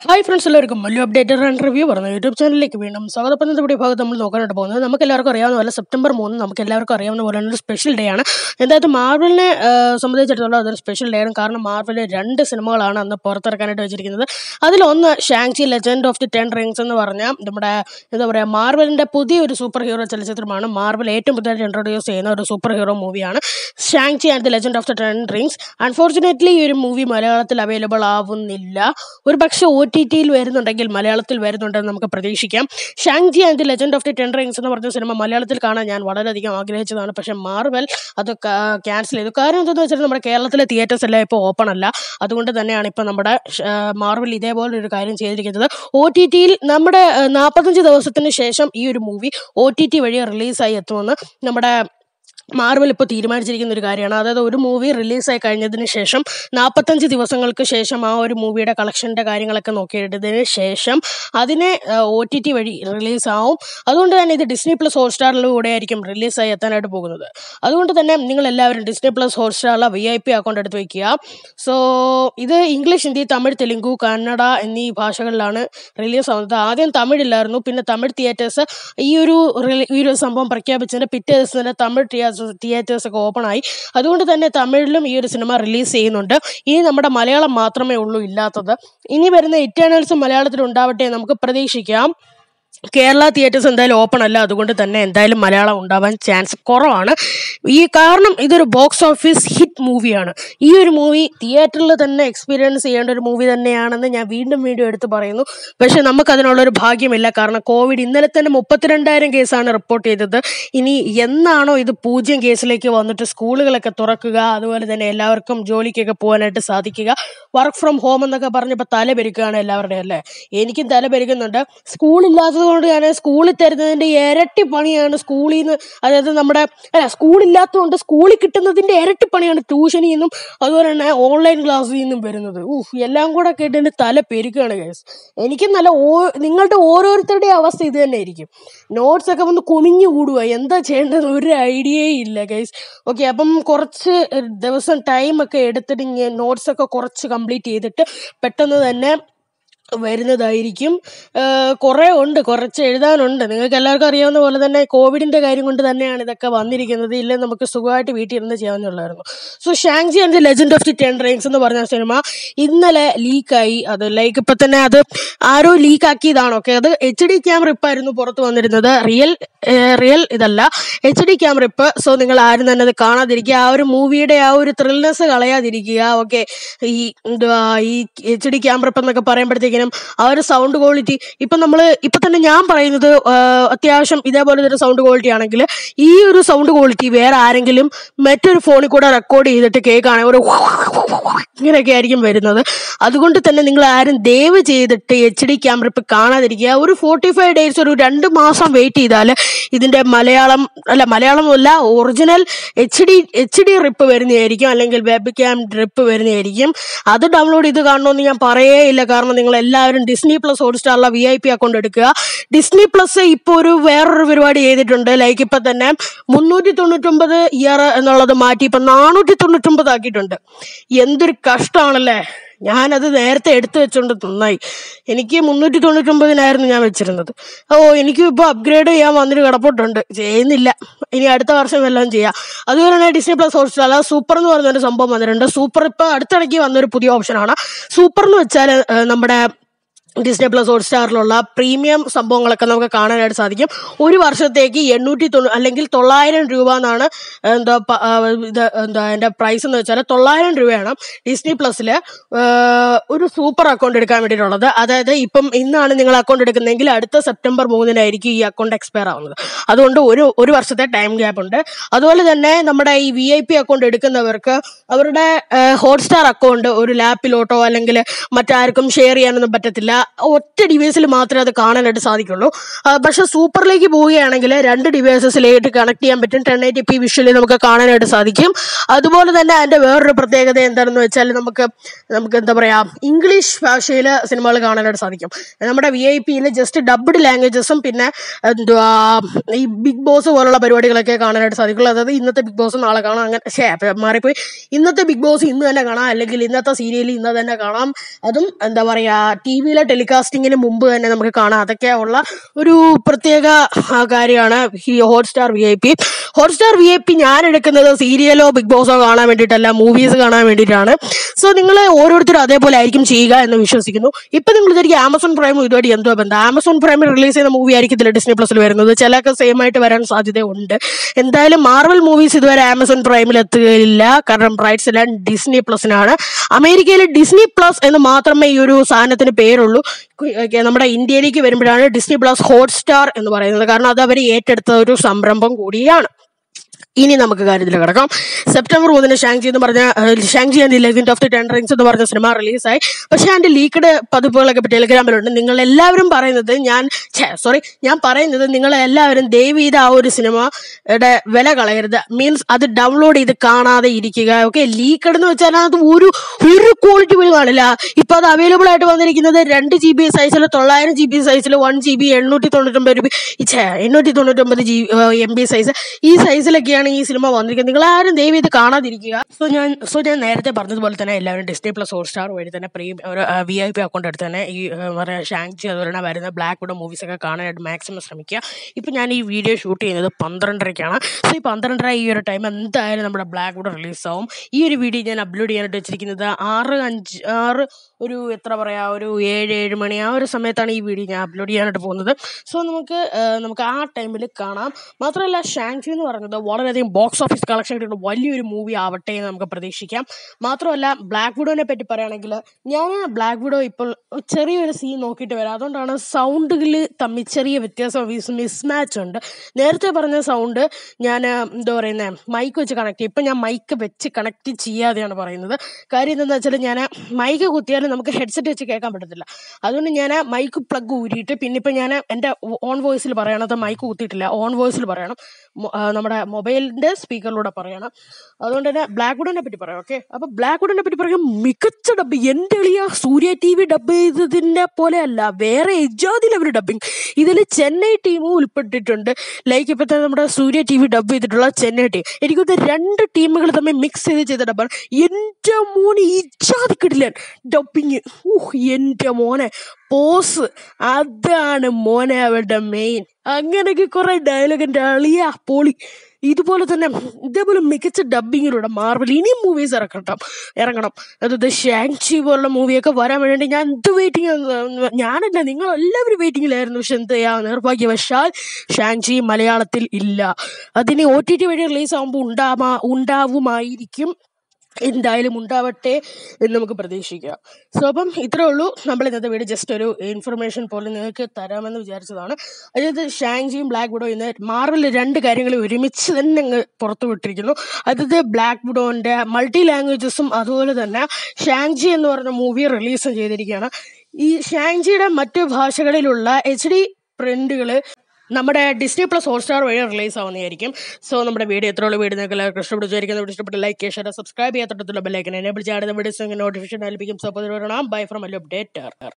hi friends എല്ലാവർക്കും വലിയ updated and review പറഞ്ഞ യൂട്യൂബ് ചാനലിലേക്ക് വീണ്ടും സ്വാഗതം ഇന്നത്തെ ഇവിടെ ഭാഗത്ത് നമ്മൾ നോക്കാനായിട്ട് പോകുന്നത് നമുക്ക് എല്ലാവർക്കും അറിയാവുന്ന പോലെ സെപ്റ്റംബർ മൂന്ന് നമുക്ക് എല്ലാവർക്കും അറിയാവുന്ന പോലെ ഒരു സ്പെഷ്യൽ ഡേ ആണ് എന്തായാലും മാർവലിനെ ആ, സംബന്ധിച്ചിടത്തോളം അതൊരു സ്പെഷ്യൽ ഡേ ആണ് കാരണം മാർവലിൽ രണ്ട് സിനിമകളാണ് അന്ന് പുറത്തിറക്കാനായിട്ട് വെച്ചിരിക്കുന്നത് അതിലൊന്ന് Shang Chi legend of the ten rings എന്ന് പറഞ്ഞ നമ്മുടെ എന്താ പറയുക മാർവലിൻ്റെ പുതിയൊരു സൂപ്പർ ഹീറോ ചലച്ചിത്രമാണ് മാർവൽ ഏറ്റവും പുതിയതായിട്ട് ഇൻട്രൊഡ്യൂസ് ചെയ്യുന്ന ഒരു സൂപ്പർ ഹീറോ മൂവിയാണ് Shang Chi and the legend of the ten rings unfortunately ഈ ഒരു മൂവി മലയാളത്തിൽ അവൈലബിൾ ആവുന്നില്ല ഒരു പക്ഷേ ഒ ടി ടിയിൽ വരുന്നുണ്ടെങ്കിൽ മലയാളത്തിൽ വരുന്നുണ്ടെന്ന് നമുക്ക് പ്രതീക്ഷിക്കാം Shang Chi and the legend of the ten rings എന്ന് പറഞ്ഞ സിനിമ മലയാളത്തിൽ കാണാൻ ഞാൻ വളരെയധികം ആഗ്രഹിച്ചതാണ് പക്ഷേ മാർവൽ അത് ക്യാൻസൽ ചെയ്തു കാരണം എന്താണെന്ന് വെച്ചാൽ നമ്മുടെ കേരളത്തിലെ തിയേറ്റേഴ്സ് എല്ലാം ഇപ്പോൾ ഓപ്പൺ അല്ല അതുകൊണ്ട് തന്നെയാണ് ഇപ്പോൾ നമ്മുടെ മാർവൽ ഇതേപോലെ ഒരു കാര്യം ചെയ്തിരിക്കുന്നത് ഒ ടി ടിയിൽ നമ്മുടെ നാൽപ്പത്തഞ്ച് ദിവസത്തിന് ശേഷം ഈ ഒരു മൂവി ഒ ടി ടി വഴി റിലീസായി എത്തുമെന്ന് നമ്മുടെ മാർവൽ ഇപ്പോൾ തീരുമാനിച്ചിരിക്കുന്ന ഒരു കാര്യമാണ് അതായത് ഒരു മൂവി റിലീസായി കഴിഞ്ഞതിന് ശേഷം നാൽപ്പത്തഞ്ച് ദിവസങ്ങൾക്ക് ശേഷം ആ ഒരു മൂവിയുടെ കളക്ഷൻ്റെ കാര്യങ്ങളൊക്കെ നോക്കിയെടുത്തതിന് ശേഷം അതിനെ ഒ ടി ടി വഴി റിലീസാവും അതുകൊണ്ട് തന്നെ ഇത് ഡിസ്നി പ്ലസ് ഹോട്ട്സ്റ്റാറിലൂടെ ആയിരിക്കും റിലീസായി എത്താനായിട്ട് പോകുന്നത് അതുകൊണ്ട് തന്നെ നിങ്ങൾ എല്ലാവരും ഡിസ്നി പ്ലസ് ഹോട്ട്സ്റ്റാറിലെ വി ഐ പി അക്കൗണ്ട് എടുത്ത് വയ്ക്കുക സോ ഇത് ഇംഗ്ലീഷ് ഹിന്ദി തമിഴ് തെലുങ്കു കന്നഡ എന്നീ ഭാഷകളിലാണ് റിലീസ് ആവുന്നത് ആദ്യം തമിഴില്ലായിരുന്നു പിന്നെ തമിഴ് തിയേറ്റേഴ്സ് ഈ ഒരു റിലീ- ഈ ഒരു സംഭവം പ്രഖ്യാപിച്ചതിന് പിറ്റേ ദിവസം തന്നെ തമിഴ് തിയേറ്റേഴ്സ് തിയേറ്റേഴ്സ് ഒക്കെ ഓപ്പൺ ആയി അതുകൊണ്ട് തന്നെ തമിഴിലും ഈ ഒരു സിനിമ റിലീസ് ചെയ്യുന്നുണ്ട് ഇനി നമ്മുടെ മലയാളം മാത്രമേ ഉള്ളൂ ഇല്ലാത്തത് ഇനി വരുന്ന ഇറ്റേണൽസ് മലയാളത്തിൽ ഉണ്ടാവട്ടെ എന്ന് നമുക്ക് പ്രതീക്ഷിക്കാം കേരള തിയേറ്റേഴ്സ് എന്തായാലും ഓപ്പൺ അല്ല അതുകൊണ്ട് തന്നെ എന്തായാലും മലയാളം ഉണ്ടാവാൻ ചാൻസ് കുറവാണ് ഈ കാരണം ഇതൊരു ബോക്സ് ഓഫീസ് ഹിറ്റ് മൂവിയാണ് ഈ ഒരു മൂവി തിയേറ്ററിൽ തന്നെ എക്സ്പീരിയൻസ് ചെയ്യേണ്ട ഒരു മൂവി തന്നെയാണെന്ന് ഞാൻ വീണ്ടും വീണ്ടും എടുത്തു പറയുന്നു പക്ഷെ നമുക്ക് അതിനുള്ളൊരു ഭാഗ്യമില്ല കാരണം കോവിഡ് ഇന്നലെ തന്നെ മുപ്പത്തിരണ്ടായിരം കേസാണ് റിപ്പോർട്ട് ചെയ്തത് ഇനി എന്നാണോ ഇത് പൂജ്യം കേസിലേക്ക് വന്നിട്ട് സ്കൂളുകളൊക്കെ തുറക്കുക അതുപോലെ തന്നെ എല്ലാവർക്കും ജോലിക്കൊക്കെ പോകാനായിട്ട് സാധിക്കുക വർക്ക് ഫ്രം ഹോം എന്നൊക്കെ പറഞ്ഞപ്പോൾ തല പെരുക്കുകയാണ് എല്ലാവരുടെയും അല്ലേ എനിക്കും തല പെരുക്കുന്നുണ്ട് സ്കൂളില്ലാത്തത് കൊണ്ട് ഞാൻ സ്കൂളിൽ തരുന്നതിൻ്റെ ഇരട്ടി പണിയാണ് സ്കൂളിൽ നിന്ന് അതായത് നമ്മുടെ അല്ല സ്കൂളില്ലാത്തതുകൊണ്ട് സ്കൂളിൽ കിട്ടുന്നതിൻ്റെ ഇരട്ടി പണിയാണ് ട്യൂഷനിൽ നിന്നും അതുപോലെ തന്നെ ഓൺലൈൻ ക്ലാസ്സിൽ നിന്നും വരുന്നത് ഊഹ് എല്ലാം കൂടെ കേട്ടിട്ട് തല പെരുക്കുകയാണ് ഗൈസ് എനിക്കും നല്ല ഓ നിങ്ങളുടെ ഓരോരുത്തരുടെയും അവസ്ഥ ഇത് തന്നെ ആയിരിക്കും നോട്ട്സ് ഒക്കെ വന്ന് കുമിഞ്ഞു കൂടുക എന്താ ചെയ്യേണ്ടത് ഒരു ഐഡിയയും ഇല്ല ഗൈസ് ഓക്കെ അപ്പം കുറച്ച് ദിവസം ടൈം ഒക്കെ എടുത്തിട്ട് ഞാൻ നോട്ട്സ് ഒക്കെ കുറച്ച് കംപ്ലീറ്റ് ചെയ്തിട്ട് പെട്ടെന്ന് തന്നെ വരുന്നതായിരിക്കും ആഹ് കുറേ ഉണ്ട് കുറച്ച് എഴുതാനുണ്ട് നിങ്ങൾക്ക് എല്ലാവർക്കും അറിയാവുന്ന പോലെ തന്നെ കോവിഡിൻ്റെ കാര്യം കൊണ്ട് തന്നെയാണ് ഇതൊക്കെ വന്നിരിക്കുന്നത് ഇല്ലെങ്കിൽ നമുക്ക് സുഖമായിട്ട് വീട്ടിൽ ഇരുന്ന് ചെയ്യാവുന്നുള്ളായിരുന്നു so Shang Chi and the legend of the ten rings എന്ന് പറഞ്ഞ സിനിമ ഇന്നലെ ലീക്കായി അത് ലൈക്ക് ഇപ്പം തന്നെ അത് ആരോ ലീക്ക് ആക്കിയതാണ് ഓക്കെ അത് എച്ച് ഡി ക്യാമറ ഇപ്പായിരുന്നു പുറത്ത് വന്നിരുന്നത് റിയൽ റിയൽ ഇതല്ല എച്ച് ഡി ക്യാമറ ഇപ്പ് സോ നിങ്ങൾ ആരും തന്നെ അത് കാണാതിരിക്കുക ആ ഒരു മൂവിയുടെ ആ ഒരു ത്രിൽനെസ് കളയാതിരിക്കുക ഓക്കെ ഈ എന്തുവാ ഈ എച്ച് ഡി ക്യാമറ ഇപ്പം എന്നൊക്കെ പറയുമ്പോഴത്തേക്കിനും ആ ഒരു സൗണ്ട് ക്വാളിറ്റി ഇപ്പം നമ്മൾ ഇപ്പം തന്നെ ഞാൻ പറയുന്നത് ആ, അത്യാവശ്യം ഇതേപോലെ ഒരു സൗണ്ട് ക്വാളിറ്റി ആണെങ്കിൽ ഈ ഒരു സൗണ്ട് ക്വാളിറ്റി വേറെ ആരെങ്കിലും മറ്റൊരു ഫോണിൽ കൂടെ റെക്കോർഡ് ചെയ്തിട്ട് കേൾക്കുകയാണെങ്കിൽ ഒരു ഇങ്ങനെയൊക്കെ ആയിരിക്കും വരുന്നത് അതുകൊണ്ട് തന്നെ നിങ്ങൾ ആരും ദയവ് ചെയ്തിട്ട് എച്ച് ഡി ക്യാമറ ഇപ്പം കാണാതിരിക്കുക ഒരു ഫോർട്ടി ഫൈവ് ഡേയ്സ് ഒരു രണ്ട് മാസം വെയിറ്റ് ചെയ്താൽ ഇതിൻ്റെ മലയാളം അല്ല മലയാളം അല്ല original H D H D rip വരുന്നതായിരിക്കും അല്ലെങ്കിൽ വെബ് ക്യാം റിപ്പ് വരുന്നതായിരിക്കും അത് ഡൗൺലോഡ് ചെയ്ത് കാണണമെന്ന് ഞാൻ പറയേ ഇല്ല കാരണം നിങ്ങൾ എല്ലാവരും ഡിസ്നി പ്ലസ് ഹോട്ട്സ്റ്റാറിലെ വി ഐ പി അക്കൗണ്ട് എടുക്കുക ഡിസ്നി പ്ലസ് ഇപ്പോൾ ഒരു വേറൊരു പരിപാടി ചെയ്തിട്ടുണ്ട് ലൈക്ക് ഇപ്പം തന്നെ മുന്നൂറ്റി തൊണ്ണൂറ്റൊമ്പത് ഇയർ എന്നുള്ളത് മാറ്റി ഇപ്പം നാനൂറ്റി തൊണ്ണൂറ്റൊമ്പത് ആക്കിയിട്ടുണ്ട് എന്തൊരു കഷ്ടമാണല്ലേ ഞാനത് നേരത്തെ എടുത്തു വെച്ചോണ്ട് നന്നായി എനിക്ക് മുന്നൂറ്റി തൊണ്ണൂറ്റൊമ്പതിനായിരുന്നു ഞാൻ വെച്ചിരുന്നത് ഓ എനിക്കും ഇപ്പോൾ അപ്ഗ്രേഡ് ചെയ്യാൻ വന്നിട്ട് കിടപ്പുണ്ട് ചെയ്യുന്നില്ല ഇനി അടുത്ത വർഷം വല്ലതും ചെയ്യാം അതുപോലെ തന്നെ ഡിസ്നി പ്ലസ് ഹോട്ട്സ്റ്റാർ അല്ല സൂപ്പർ എന്ന് പറഞ്ഞൊരു സംഭവം വന്നിട്ടുണ്ട് സൂപ്പർ ഇപ്പോൾ അടുത്തിടയ്ക്ക് വന്നൊരു പുതിയ ഓപ്ഷനാണ് സൂപ്പർ എന്ന് വെച്ചാൽ ഏഹ്, നമ്മുടെ ഡിസ്നി പ്ലസ് ഹോട്ട്സ്റ്റാറിലുള്ള പ്രീമിയം സംഭവങ്ങളൊക്കെ നമുക്ക് കാണാനായിട്ട് സാധിക്കും ഒരു വർഷത്തേക്ക് എണ്ണൂറ്റി തൊണ്ണൂ അല്ലെങ്കിൽ തൊള്ളായിരം രൂപ എന്നാണ് എന്താ പ- ആ, ഇത് എന്താ എൻ്റെ പ്രൈസ് എന്ന് വെച്ചാൽ തൊള്ളായിരം രൂപയാണ് ഡിസ്നി പ്ലസ്സിൽ ഒരു സൂപ്പർ അക്കൗണ്ട് എടുക്കാൻ വേണ്ടിയിട്ടുള്ളത് അതായത് ഇപ്പം ഇന്നാണ് നിങ്ങൾ അക്കൗണ്ട് എടുക്കുന്നതെങ്കിൽ അടുത്ത സെപ്റ്റംബർ മൂന്നിനായിരിക്കും ഈ അക്കൗണ്ട് എക്സ്പയർ ആവുന്നത് അതുകൊണ്ട് ഒരു ഒരു വർഷത്തെ ടൈം ഗ്യാപ്പ് ഉണ്ട് അതുപോലെ തന്നെ നമ്മുടെ ഈ വി ഐ പി അക്കൗണ്ട് എടുക്കുന്നവർക്ക് അവരുടെ ഹോട്ട്സ്റ്റാർ അക്കൗണ്ട് ഒരു ലാപ്പിലോട്ടോ അല്ലെങ്കിൽ മറ്റാർക്കും ഷെയർ ചെയ്യാനൊന്നും പറ്റത്തില്ല ഒറ്റ ഡിവൈസിൽ മാത്രമേ അത് കാണാനായിട്ട് സാധിക്കുള്ളൂ ആ, പക്ഷെ സൂപ്പറിലേക്ക് പോവുകയാണെങ്കിൽ രണ്ട് ഡിവൈസസിലേക്ക് കണക്ട് ചെയ്യാൻ പറ്റും ടെൻ എയ്റ്റി പി വിഷ്വലി നമുക്ക് കാണാനായിട്ട് സാധിക്കും അതുപോലെ തന്നെ അതിൻ്റെ വേറൊരു പ്രത്യേകത എന്താണെന്ന് വെച്ചാൽ നമുക്ക് നമുക്ക് എന്താ പറയുക ഇംഗ്ലീഷ് ഭാഷയിൽ സിനിമകൾ കാണാനായിട്ട് സാധിക്കും നമ്മുടെ വി ഐ പിയിൽ ജസ്റ്റ് ഡബ്ഡ് ലാംഗ്വേജസും പിന്നെ എന്തുവാ ഈ ബിഗ് ബോസ് പോലുള്ള പരിപാടികളൊക്കെ കാണാനായിട്ട് സാധിക്കുള്ളൂ അതായത് ഇന്നത്തെ ബിഗ് ബോസ് നാളെ കാണാം അങ്ങനെ ഷേ മാറിപ്പോയി ഇന്നത്തെ ബിഗ് ബോസ് ഇന്ന് തന്നെ കാണാം അല്ലെങ്കിൽ ഇന്നത്തെ സീരിയൽ ഇന്ന് തന്നെ കാണാം അതും എന്താ പറയുക ടി വിയിലെ ടെലികാസ്റ്റിങ്ങിന് മുമ്പ് തന്നെ നമുക്ക് കാണാം അതൊക്കെ ഉള്ള ഒരു പ്രത്യേക ആ, കാര്യമാണ് ഈ Hotstar V I P Hotstar V I P ഞാൻ എടുക്കുന്നത് സീരിയലോ ബിഗ് ബോസോ കാണാൻ വേണ്ടിയിട്ടല്ല മൂവീസ് കാണാൻ വേണ്ടിയിട്ടാണ് സോ നിങ്ങൾ ഓരോരുത്തരും അതേപോലെ ആയിരിക്കും ചെയ്യുക എന്ന് വിശ്വസിക്കുന്നു ഇപ്പൊ നിങ്ങൾ വിചാരിക്കും ആമസോൺ പ്രൈമും ഇതുമായിട്ട് എന്തോ ബന്ധം ആമസോൺ പ്രൈമിൽ റിലീസ് ചെയ്യുന്ന മൂവി ആയിരിക്കത്തില്ല ഡിസ്നി പ്ലസിൽ വരുന്നത് ചിലൊക്കെ സെയിം ആയിട്ട് വരാൻ സാധ്യതയുണ്ട് എന്തായാലും മാർവൽ മൂവീസ് ഇതുവരെ ആമസോൺ പ്രൈമിൽ എത്തുകയില്ല കാരണം റൈറ്റ്സ് എല്ലാം ഡിസ്നി പ്ലസിനാണ് അമേരിക്കയിൽ ഡിസ്നി പ്ലസ് എന്ന് മാത്രമേ ഈ ഒരു സാധനത്തിന് പേരുള്ളൂ കു- ഒക്കെ നമ്മുടെ ഇന്ത്യയിലേക്ക് വരുമ്പോഴാണ് ഡിസ്നി പ്ലസ് ഹോട്ട്സ്റ്റാർ എന്ന് പറയുന്നത് കാരണം അത് അവർ ഏറ്റെടുത്ത ഒരു സംരംഭം കൂടിയാണ് ഇനി നമുക്ക് കാര്യത്തിൽ കിടക്കാം സെപ്റ്റംബർ മൂന്നിന് ഷാങ്ജി എന്ന് പറഞ്ഞ Shang Chi and the legend of the ten rings എന്ന് പറഞ്ഞ സിനിമ റിലീസായി പക്ഷേ അതിന്റെ ലീക്ക്ഡ് പതിപ്പുകളൊക്കെ ഇപ്പോൾ ടെലിഗ്രാമിലുണ്ട് നിങ്ങൾ എല്ലാവരും പറയുന്നത് ഞാൻ സോറി ഞാൻ പറയുന്നത് നിങ്ങൾ എല്ലാവരും ദയവ് ചെയ്ത് ആ ഒരു സിനിമയുടെ വില കളയരുത് മീൻസ് അത് ഡൗൺലോഡ് ചെയ്ത് കാണാതെ ഇരിക്കുക ഓക്കെ ലീക്കഡ് എന്ന് വെച്ചാൽ അത് ഒരു ഒരു ക്വാളിറ്റി പോലും കാണില്ല ഇപ്പൊ അത് അവൈലബിൾ ആയിട്ട് വന്നിരിക്കുന്നത് രണ്ട് ജി ബി സൈസിൽ തൊള്ളായിരം ജി ബി സൈസിൽ വൺ ജി ബി എണ്ണൂറ്റി തൊണ്ണൂറ്റൊമ്പത് രൂപ ഛേ, എണ്ണൂറ്റി തൊണ്ണൂറ്റൊമ്പത് ജി എം ബി സൈസ് ഈ സൈസിലൊക്കെയാണ് ഈ സിനിമ വന്നിരിക്കുന്നത് നിങ്ങൾ ആരും ദയവ് ഇത് കാണാതിരിക്കുക സോ ഞാൻ സോ ഞാൻ നേരത്തെ പറഞ്ഞതുപോലെ തന്നെ എല്ലാവരും ഡിസ്നി പ്ലസ് ഹോട്ട്സ്റ്റാർ വഴി തന്നെ പ്രീം ഒരു വി ഐ പി അക്കൗണ്ട് എടുത്ത് തന്നെ ഈ ആ, പറയാ ഷാങ്ചി അതുപോലെ തന്നെ വരുന്ന ബ്ലാക്ക് വിഡോ മൂവീസ് ഒക്കെ കാണാനായിട്ട് മാക്സിമം ശ്രമിക്കുക ഇപ്പം ഞാൻ ഈ വീഡിയോ ഷൂട്ട് ചെയ്യുന്നത് പന്ത്രണ്ടരയ്ക്കാണ് സോ ഈ പന്ത്രണ്ടര ഈ ഒരു ടൈം എന്തായാലും നമ്മുടെ ബ്ലാക്ക് വിഡോ റിലീസാവും ഈ ഒരു വീഡിയോ ഞാൻ അപ്ലോഡ് ചെയ്യാനായിട്ട് വെച്ചിരിക്കുന്നത് ആറ് അഞ്ച് ആറ് ഒരു എത്ര പറയാ ഒരു ഏഴ് ഏഴ് മണി ആ ഒരു സമയത്താണ് ഈ വീഡിയോ ഞാൻ അപ്ലോഡ് ചെയ്യാനായിട്ട് പോകുന്നത് സോ നമുക്ക് ആ, നമുക്ക് ആ ടൈമിൽ കാണാം മാത്രമല്ല ഷാങ്ചി എന്ന് പറയുന്നത് വളരെയധികം ബോക്സ് ഓഫീസ് കളക്ഷൻ കിട്ടുന്ന വലിയൊരു മൂവി ആവട്ടെ എന്ന് നമുക്ക് പ്രതീക്ഷിക്കാം മാത്രമല്ല ബ്ലാക്ക് വിഡോനെ പറ്റി പറയുകയാണെങ്കിൽ ഞാൻ ബ്ലാക്ക് വിഡോ ഇപ്പോൾ ചെറിയൊരു സീൻ നോക്കിയിട്ട് വരാം അതുകൊണ്ടാണ് സൗണ്ടുകൾ തമ്മിൽ ചെറിയ വ്യത്യാസം മിസ്മാച്ച് ഉണ്ട് നേരത്തെ പറഞ്ഞ സൗണ്ട് ഞാൻ എന്താ പറയുന്നത് മൈക്ക് വെച്ച് കണക്ട് ചെയ്യും ഇപ്പം ഞാൻ മൈക്ക് വെച്ച് കണക്ട് ചെയ്യാതെയാണ് പറയുന്നത് കാര്യം എന്താണെന്ന് വെച്ചാൽ ഞാൻ മൈക്ക് കുത്തിയാലും നമുക്ക് ഹെഡ്സെറ്റ് വെച്ച് കേൾക്കാൻ പറ്റത്തില്ല അതുകൊണ്ട് ഞാൻ മൈക്ക് പ്ലഗ് ഊരിയിട്ട് പിന്നെ ഇപ്പം ഞാൻ എൻ്റെ ഓൺ വോയിസിൽ പറയണത് മൈക്ക് കുത്തിയിട്ടില്ല ഓൺ വോയിസിൽ പറയണം മൊ- ആ, നമ്മുടെ മൊബൈലിൻ്റെ സ്പീക്കറിലൂടെ പറയണം അതുകൊണ്ട് തന്നെ ബ്ലാക്ക് വുഡിനെ പറ്റി പറയാം ഓക്കെ അപ്പോൾ ബ്ലാക്ക് വുഡിനെ പറ്റി പറയാം മികച്ച ഡബ് എൻ്റെ എളിയ സൂര്യ ടി വി ഡബ് ചെയ്തതിൻ്റെ പോലെയല്ല വേറെ എജാതി ലെവൽ ഡബിങ് ഇതിൽ ചെന്നൈ ടീമും ഉൾപ്പെട്ടിട്ടുണ്ട് ലൈക്ക് ഇപ്പോഴത്തെ നമ്മുടെ സൂര്യ ടി വി ഡബ് ചെയ്തിട്ടുള്ള ചെന്നൈ ടീം എനിക്കൊന്ന് രണ്ട് ടീമുകൾ തമ്മിൽ മിക്സ് ചെയ്ത് ചെയ്ത ഡബ്ബാണ് എൻ്റെ മോനെ ഇജാതി കിടിലൻ ഡബിങ് ഊഹ് എൻ്റെ മോനെ പോസ് അതാണ് മോനെ അവരുടെ മെയിൻ അങ്ങനെയൊക്കെ കുറെ ഡയലോഗ് എൻ്റെ അളിയ പൊളി ഇതുപോലെ തന്നെ ഇതേപോലെ മികച്ച ഡബിങ്ങിലൂടെ മാർവൽ ഇനിയും മൂവീസ് ഇറക്കട്ടോ ഇറങ്ങണം അതായത് ഷാങ്ചി പോലുള്ള മൂവിയൊക്കെ വരാൻ വേണ്ടി ഞാൻ എന്ത് വെയിറ്റിംഗ് ഞാനല്ല നിങ്ങൾ എല്ലാവരും വെയിറ്റിംഗിലായിരുന്നു പക്ഷെ എന്ത് ചെയ്യാ നിർഭാഗ്യവശാൽ ഷാങ്ചി മലയാളത്തിൽ ഇല്ല അതിന് ഒ ടി ടി വഴി റിലീസ് ആകുമ്പോൾ ഉണ്ടാവാ ഉണ്ടാവുമായിരിക്കും എന്തായാലും ഉണ്ടാവട്ടെ എന്ന് നമുക്ക് പ്രതീക്ഷിക്കാം സോ അപ്പം ഇത്രേ ഉള്ളൂ നമ്മൾ ഇന്നത്തെ വീഡിയോ ജസ്റ്റ് ഒരു ഇൻഫർമേഷൻ പോലെ നിങ്ങൾക്ക് തരാമെന്ന് വിചാരിച്ചതാണ് അതായത് ഷാങ്ജിയും ബ്ലാക്ക് വിഡോ ഇന്ന് മാർവൽ രണ്ട് കാര്യങ്ങൾ ഒരുമിച്ച് തന്നെ അങ്ങ് പുറത്തു വിട്ടിരിക്കുന്നു അതായത് ബ്ലാക്ക് വിഡോൻ്റെ മൾട്ടി ലാംഗ്വേജസും അതുപോലെ തന്നെ ഷാങ്ജി എന്ന് പറഞ്ഞ മൂവി റിലീസും ചെയ്തിരിക്കുകയാണ് ഈ ഷാങ്ജിയുടെ മറ്റ് ഭാഷകളിലുള്ള എച്ച് ഡി പ്രിന്റുകൾ നമ്മുടെ ഡിസ്നി പ്ലസ് ഹോട്ട്സ്റ്റാർ വഴി റിലീസ് ആവുന്നതായിരിക്കും സോ നമ്മുടെ വീഡിയോ എത്രയുള്ള വീഡിയോ നിങ്ങൾക്ക് എല്ലാവർക്കും ഇഷ്ടപ്പെട്ടിരിക്കുന്ന വീഡിയോ ഇഷ്ടപ്പെട്ട ലൈക്ക് ഷെയർ സബ്സ്ക്രൈബ് ചെയ്യാത്തുള്ള ബെല്ലൈക്കൻ എനേബിൾ ചെയ്യാതെ വീഡിയോസ് നോട്ടിഫിക്കേഷൻ ലഭിക്കും സോ ബൈ ഫ്രം അല്ലോ അപ്ഡേറ്റർ